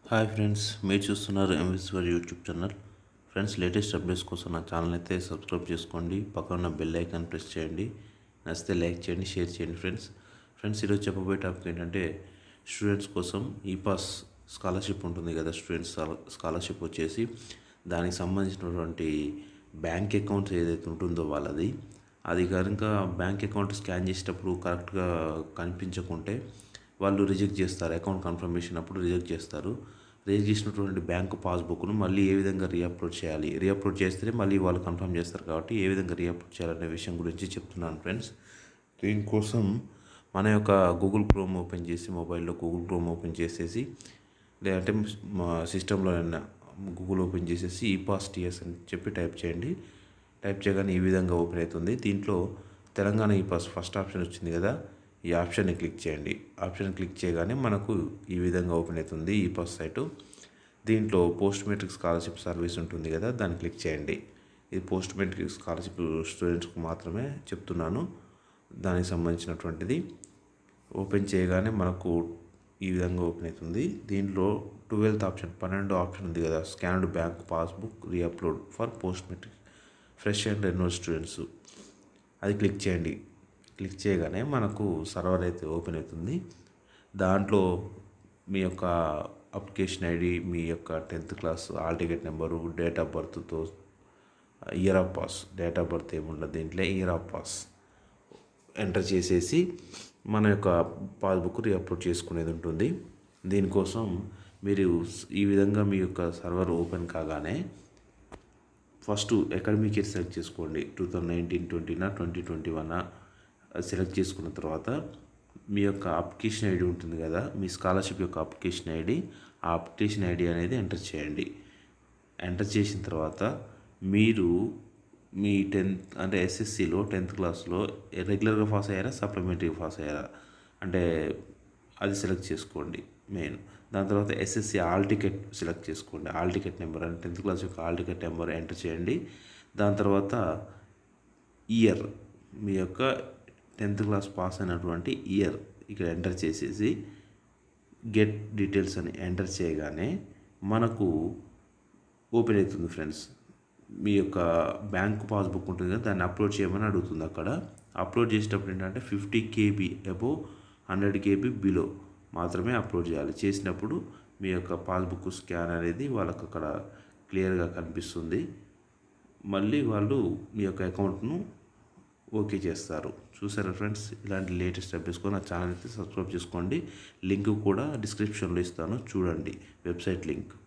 hi friends మీరు చూస్తున్నారు ఎంవిస్వర్ YouTube channel friends latest updates కోసం నా ఛానల్ అయితే సబ్స్క్రైబ్ చేసుకోండి పక్కన ఉన్న బెల్ ఐకాన్ ప్రెస్ చేయండి నచ్చితే లైక్ చేయండి షేర్ చేయండి ఫ్రెండ్స్ ఫ్రెండ్స్ ఈరోజు చెప్పబోయే టాపిక్ ఏంటంటే స్టూడెంట్స్ కోసం ఈ పాస్ స్కాలర్షిప్ ఉంటుంది కదా స్టూడెంట్స్ స్కాలర్షిప్ వచ్చేసి దానికి సంబంధించినటువంటి బ్యాంక్ అకౌంట్స్ ఏదైతే ఉంటుందో వాళ్ళది అది కనుక బ్యాంక్ అకౌంట్ స్కాన్ చేసేటప్పుడు కరెక్ట్గా కనిపించకుంటే వాళ్ళు రిజెక్ట్ చేస్తారు అకౌంట్ కన్ఫర్మేషన్ అప్పుడు రిజెక్ట్ చేస్తారు రిజెక్ట్ చేసినటువంటి బ్యాంక్ పాస్బుక్ను మళ్ళీ ఏ విధంగా రీఅప్లోడ్ చేయాలి రీఅప్లోడ్ చేస్తేనే మళ్ళీ వాళ్ళు కన్ఫర్మ్ చేస్తారు కాబట్టి ఏ విధంగా రీఅప్లోడ్ చేయాలనే విషయం గురించి చెప్తున్నాను ఫ్రెండ్స్ దీనికోసం మన యొక్క గూగుల్ క్రోమ్ ఓపెన్ చేసి మొబైల్లో గూగుల్ క్రోమ్ ఓపెన్ చేసేసి లేదంటే మా సిస్టంలో గూగుల్ ఓపెన్ చేసేసి ఈ పాస్ టీఎస్ అని చెప్పి టైప్ చేయండి టైప్ చేయగానే ఈ విధంగా ఓపెన్ అవుతుంది దీంట్లో తెలంగాణ ఈ పాస్ ఫస్ట్ ఆప్షన్ వచ్చింది కదా ఈ ఆప్షన్ని క్లిక్ చేయండి ఆప్షన్ క్లిక్ చేయగానే మనకు ఈ విధంగా ఓపెన్ అవుతుంది ఈ పాస్ సైటు దీంట్లో పోస్ట్ మెట్రిక్ స్కాలర్షిప్ సర్వీస్ ఉంటుంది కదా దాన్ని క్లిక్ చేయండి ఇది పోస్ట్ మెట్రిక్ స్కాలర్షిప్ స్టూడెంట్స్కి మాత్రమే చెప్తున్నాను దానికి సంబంధించినటువంటిది ఓపెన్ చేయగానే మనకు ఈ విధంగా ఓపెన్ అవుతుంది దీంట్లో ట్వెల్త్ ఆప్షన్ పన్నెండో ఆప్షన్ ఉంది కదా scanned bank passbook reupload for post matric fresh and renewal students అది క్లిక్ చేయండి క్లిక్ చేయగానే మనకు సర్వర్ అయితే ఓపెన్ అవుతుంది దాంట్లో మీ యొక్క అప్లికేషన్ ఐడి మీ యొక్క tenth class hall ticket number date of బర్త్తో year of pass date of birth ఏముండదు దీంట్లో ఇయర్ ఆఫ్ పాస్ ఎంటర్ చేసేసి మన యొక్క పాస్బుక్ రీఅప్లోడ్ చేసుకునేది ఉంటుంది దీనికోసం మీరు ఈ విధంగా మీ యొక్క సర్వర్ ఓపెన్ కాగానే ఫస్ట్ అకాడమిక్ ఇయర్ సెలెక్ట్ చేసుకోండి టూ థౌజండ్ నైన్టీన్ ట్వంటీనా ట్వంటీ ట్వంటీ వన్ సెలెక్ట్ చేసుకున్న తర్వాత మీ యొక్క అప్లికేషన్ ఐడి ఉంటుంది కదా మీ స్కాలర్షిప్ యొక్క అప్లికేషన్ ఐడి ఆ అప్లికేషన్ ఐడి అనేది ఎంటర్ చేయండి ఎంటర్ చేసిన తర్వాత మీరు మీ టెన్త్ అంటే ఎస్ఎస్సిలో టెన్త్ క్లాస్లో రెగ్యులర్గా పాస్ అయ్యారా సప్లిమెంటరీగా పాస్ అయ్యారా అంటే అది సెలెక్ట్ చేసుకోండి మెయిన్ దాని తర్వాత ఎస్ఎస్సి ఆల్ టికెట్ సెలెక్ట్ చేసుకోండి ఆల్ టికెట్ నెంబర్ అంటే టెన్త్ క్లాస్ యొక్క ఆల్ టికెట్ నెంబర్ ఎంటర్ చేయండి దాని తర్వాత ఇయర్ మీ యొక్క టెన్త్ క్లాస్ పాస్ అయినటువంటి ఇయర్ ఇక్కడ ఎంటర్ చేసేసి గెట్ డీటెయిల్స్ అని ఎంటర్ చేయగానే మనకు ఓపెన్ అవుతుంది ఫ్రెండ్స్ మీ యొక్క బ్యాంక్ పాస్బుక్ ఉంటుంది కదా దాన్ని అప్లోడ్ చేయమని అడుగుతుంది అక్కడ అప్లోడ్ చేసేటప్పుడు ఏంటంటే fifty KB above hundred KB below మాత్రమే అప్లోడ్ చేయాలి చేసినప్పుడు మీ యొక్క పాస్బుక్ స్కాన్ అనేది వాళ్ళకు అక్కడ క్లియర్గా కనిపిస్తుంది మళ్ళీ వాళ్ళు మీ యొక్క అకౌంట్ను ఓకే చేస్తారు చూసారా ఫ్రెండ్స్ ఇలాంటి లేటెస్ట్ అప్డేట్స్ కూడా నా ఛానల్ అయితే సబ్స్క్రైబ్ చేసుకోండి లింక్ కూడా డిస్క్రిప్షన్లో ఇస్తాను చూడండి వెబ్సైట్ లింక్